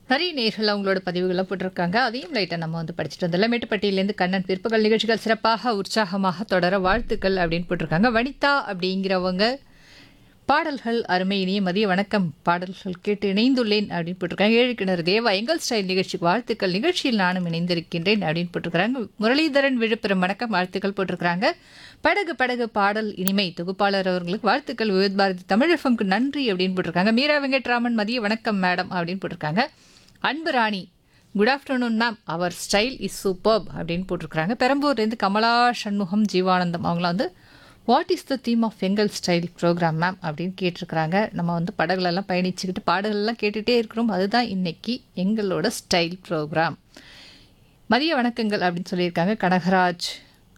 நிறைய நேர்கள் அவங்களோட பதிவுகளை போட்டிருக்காங்க அதையும் லைட்டாக நம்ம வந்து படிச்சுட்டு வந்தோம் மேட்டுப்பட்டியிலேருந்து கண்ணன் பிற்பகல் நிகழ்ச்சிகள் சிறப்பாக உற்சாகமாக தொடர வாழ்த்துக்கள் அப்படின்னு போட்டிருக்காங்க வனிதா அப்படிங்கிறவங்க பாடல்கள் அருமை இனிய மதிய வணக்கம் பாடல்கள் கேட்டு இணைந்துள்ளேன் அப்படின்னு போட்டிருக்காங்க ஏழு கிணறு தேவா எங்கள் ஸ்டைல் நிகழ்ச்சிக்கு வாழ்த்துக்கள் நிகழ்ச்சியில் நானும் இணைந்திருக்கின்றேன் அப்படின்னு போட்டிருக்காங்க முரளிதரன் விழுப்புரம் வணக்கம் வாழ்த்துக்கள் போட்டிருக்காங்க படகு படகு பாடல் இனிமை தொகுப்பாளர் அவர்களுக்கு வாழ்த்துக்கள் விவேத் பாரதி தமிழகம்க்கு நன்றி அப்படின்னு போட்டிருக்காங்க மீரா வெங்கட்ராமன் மதிய வணக்கம் மேடம் அப்படின்னு போட்டிருக்காங்க Anbu Rani good afternoon ma'am அவர் ஸ்டைல் இஸ் சூப்பர்ப் அப்படின்னு போட்டிருக்காங்க பெரம்பூர்லேருந்து கமலா சண்முகம் ஜீவானந்தம் அவங்கள வந்து what is the theme of எங்கள் ஸ்டைல் ப்ரோக்ராம் மேம் அப்படின்னு கேட்டிருக்கிறாங்க நம்ம வந்து படகுலெல்லாம் பயணிச்சுக்கிட்டு பாடல்கள்லாம் கேட்டுகிட்டே இருக்கிறோம் அதுதான் இன்னைக்கு எங்களோட ஸ்டைல் ப்ரோக்ராம் மதிய வணக்கங்கள் அப்படின்னு சொல்லியிருக்காங்க கனகராஜ்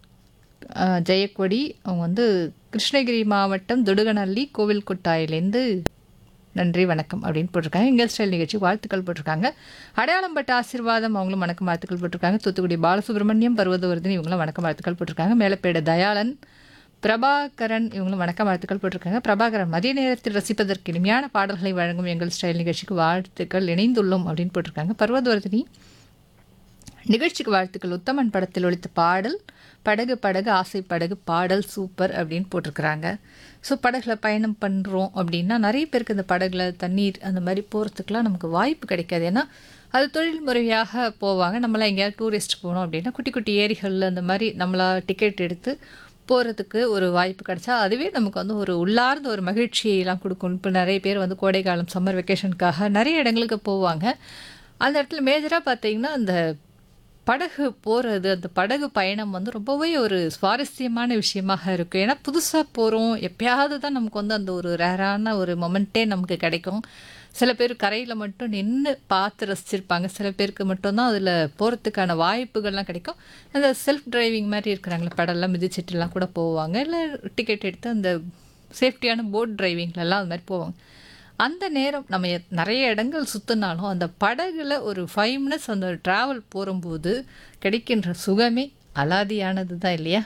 அஹ், ஜெயக்கொடி அவங்க வந்து கிருஷ்ணகிரி மாவட்டம் தொடுகநல்லி கோவில் கொட்டாயிலேருந்து நன்றி வணக்கம் அப்படின்னு போட்டிருக்காங்க எங்கள் ஸ்டைல் நிகழ்ச்சி வாழ்த்துக்கள் போட்டிருக்காங்க அடையாளம் பட்ட ஆசீர்வாதம் அவங்களும் வணக்கம் வாழ்த்துக்கள் போட்டிருக்காங்க தூத்துக்குடி பாலசுப்ரமணியம் பர்வதவர்தினி இவங்களும் வணக்கம் வாழ்த்துக்கள் போட்டிருக்காங்க மேலப்பேட தயாளன் பிரபாகரன் இவங்களும் வணக்கம் வாழ்த்துக்கள் போட்டிருக்காங்க பிரபாகரன் மதிய நேரத்தில் ரசிப்பதற்கு இனிமையான பாடல்களை வழங்கும் எங்கள் ஸ்டைல் நிகழ்ச்சிக்கு வாழ்த்துக்கள் இணைந்துள்ளோம் அப்படின்னு போட்டிருக்காங்க பர்வதவர்தினி நிகழ்ச்சிக்கு வாழ்த்துக்கள் உத்தமன் படத்தில் ஒழித்த பாடல் படகு படகு ஆசை படகு பாடல் சூப்பர் அப்படின்னு போட்டிருக்கிறாங்க ஸோ படகுல பயணம் பண்ணுறோம் அப்படின்னா நிறைய பேருக்கு இந்த படகுல தண்ணீர் அந்த மாதிரி போகிறதுக்குலாம் நமக்கு வாய்ப்பு கிடைக்காது ஏன்னா அது தொழில் முறையாக போவாங்க நம்மளாம் எங்கேயாவது டூரிஸ்ட் போனோம் அப்படின்னா குட்டி குட்டி ஏரிகளில் அந்த மாதிரி நம்மளா டிக்கெட் எடுத்து போகிறதுக்கு ஒரு வாய்ப்பு கிடைச்சா அதுவே நமக்கு வந்து ஒரு உள்ளார்ந்த ஒரு மகிழ்ச்சியெல்லாம் கொடுக்கும் இப்போ நிறைய பேர் வந்து கோடைக்காலம் சம்மர் வெக்கேஷனுக்காக நிறைய இடங்களுக்கு போவாங்க அந்த இடத்துல மேஜராக பார்த்தீங்கன்னா அந்த படகு போகிறது அந்த படகு பயணம் வந்து ரொம்பவே ஒரு சுவாரஸ்யமான விஷயமாக இருக்கும் ஏன்னா புதுசாக போகிறோம் எப்பயாவது தான் நமக்கு வந்து அந்த ஒரு ரேரான ஒரு மொமெண்ட்டே நமக்கு கிடைக்கும் சில பேர் கரையில் மட்டும் நின்று பார்த்து ரசிச்சிருப்பாங்க சில பேருக்கு மட்டும்தான் அதில் போகிறதுக்கான வாய்ப்புகள்லாம் கிடைக்கும் அந்த செல்ஃப் டிரைவிங் மாதிரி இருக்கிறாங்களே படம்லாம் மிதிச்சிட்டுலாம் கூட போவாங்க இல்லை டிக்கெட் எடுத்து அந்த சேஃப்டியான போட் டிரைவிங்லலாம் அது மாதிரி போவாங்க அந்த நேரம் நம்ம எத்- நிறைய இடங்கள் சுற்றினாலும் அந்த படகுல ஒரு ஃபைவ் மினிட்ஸ் அந்த ட்ராவல் போகும்போது கிடைக்கின்ற சுகமே அலாதியானது தான் இல்லையா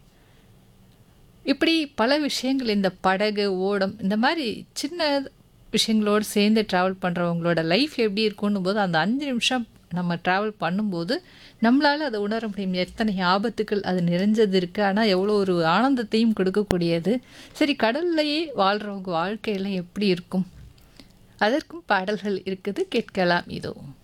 இப்படி பல விஷயங்கள் இந்த படகு ஓடம் இந்த மாதிரி சின்ன விஷயங்களோடு சேர்ந்து ட்ராவல் பண்ணுறவங்களோட லைஃப் எப்படி இருக்கும்னு போது அந்த அஞ்சு நிமிஷம் நம்ம ட்ராவல் பண்ணும்போது நம்மளால் அதை உணர முடியும் எத்தனை ஆபத்துக்கள் அது நிறைஞ்சது இருக்குது ஆனால் எவ்வளோ ஒரு ஆனந்தத்தையும் கொடுக்கக்கூடியது சரி கடல்லையே வாழ்கிறவங்க வாழ்க்கையெல்லாம் எப்படி இருக்கும் அதற்கும் பாடல்கள் இருக்குது கேட்கலாம் இதோ